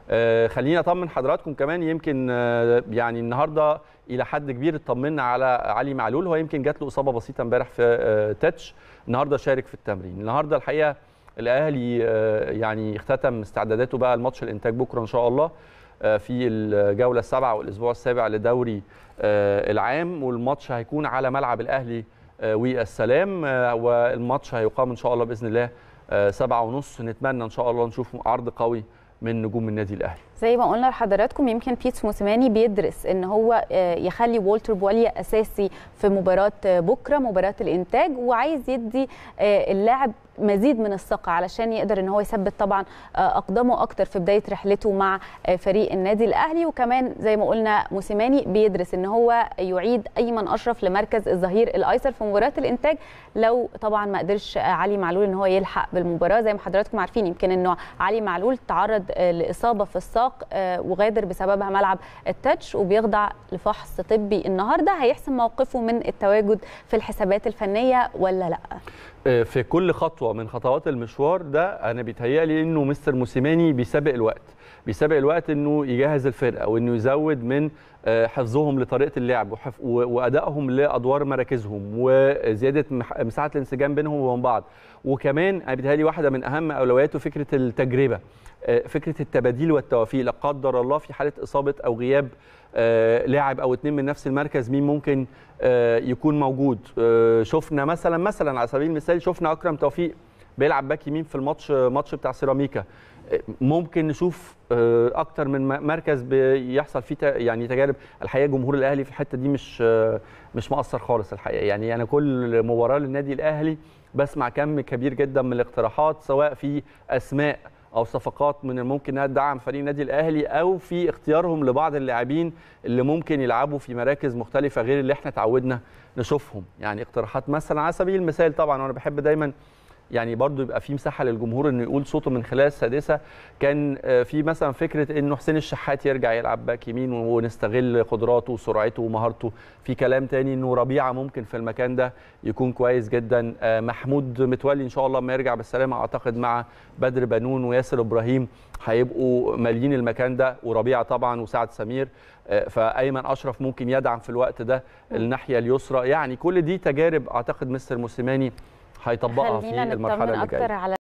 آه، خليني اطمن حضراتكم كمان يمكن آه، يعني النهارده الى حد كبير اطمنا على علي معلول هو يمكن جات له اصابه بسيطه امبارح في آه، تاتش النهارده شارك في التمرين النهارده الحقيقه الاهلي آه، يعني اختتم استعداداته بقى الماتش الانتاج بكره ان شاء الله آه، في الجوله السابعه والاسبوع السابع لدوري آه، العام والماتش هيكون على ملعب الاهلي آه، والسلام آه، والماتش هيقام ان شاء الله باذن الله آه، سبعة ونص نتمنى ان شاء الله نشوف عرض قوي من نجوم النادي الاهلي زي ما قلنا لحضراتكم يمكن بيتس موسيماني بيدرس ان هو آه، يخلي والتر بواليا اساسي في مباراه آه، بكره مباراه الانتاج وعايز يدي آه، اللاعب مزيد من الثقه علشان يقدر ان هو يثبت طبعا آه، اقدامه اكتر في بدايه رحلته مع آه، فريق النادي الاهلي وكمان زي ما قلنا موسيماني بيدرس ان هو يعيد ايمن اشرف لمركز الظهير الايسر في مباراه الانتاج لو طبعا ما قدرش آه، علي معلول ان هو يلحق بالمباراه زي ما حضراتكم عارفين يمكن انه علي معلول تعرض آه، لاصابه في الساق آه، وغادر بسببها ملعب التاتش وبيخضع لفحص طبي النهارده هيحسم موقفه من التواجد في الحسابات الفنيه ولا لا آه، في كل خطوه من خطوات المشوار ده انا بيتهيألي انه مستر موسيماني بيسابق الوقت بيسابق الوقت انه يجهز الفرقه وانه يزود من آه، حفظهم لطريقه اللعب وحف- و- وادائهم لادوار مراكزهم وزياده مح- مساحه الانسجام بينهم وبين بعض وكمان انا بيتهيألي واحده من اهم اولوياته فكره التجربه آه، فكره التباديل والتوافيق لا قدر الله في حاله اصابه او غياب آه، لاعب او اتنين من نفس المركز مين ممكن آه، يكون موجود آه، شفنا مثلا مثلا على سبيل المثال شفنا اكرم توفيق بيلعب باك يمين في الماتش ماتش بتاع سيراميكا آه، ممكن نشوف آه، اكتر من م- مركز بيحصل فيه ت- يعني تجارب الحقيقه جمهور الاهلي في الحته دي مش آه، مش مقصر خالص الحقيقه يعني انا كل مباراه للنادي الاهلي بسمع كم كبير جدا من الاقتراحات سواء في اسماء او صفقات من الممكن انها تدعم فريق النادي الاهلي او في اختيارهم لبعض اللاعبين اللي ممكن يلعبوا في مراكز مختلفه غير اللي احنا اتعودنا نشوفهم يعني اقتراحات مثلا على سبيل المثال طبعا وانا بحب دايما يعني برضو يبقى في مساحه للجمهور انه يقول صوته من خلال السادسه كان آه، في مثلا فكره انه حسين الشحات يرجع يلعب باك يمين ونستغل قدراته وسرعته ومهارته في كلام تاني انه ربيعه ممكن في المكان ده يكون كويس جدا آه، محمود متولي ان شاء الله لما يرجع بالسلامه اعتقد مع بدر بنون وياسر ابراهيم هيبقوا مالين المكان ده وربيعه طبعا وسعد سمير آه، فايمن اشرف ممكن يدعم في الوقت ده الناحيه اليسرى يعني كل دي تجارب اعتقد مستر موسيماني هيطبقها في خلينا المرحله نطمن اللي جايه اكتر على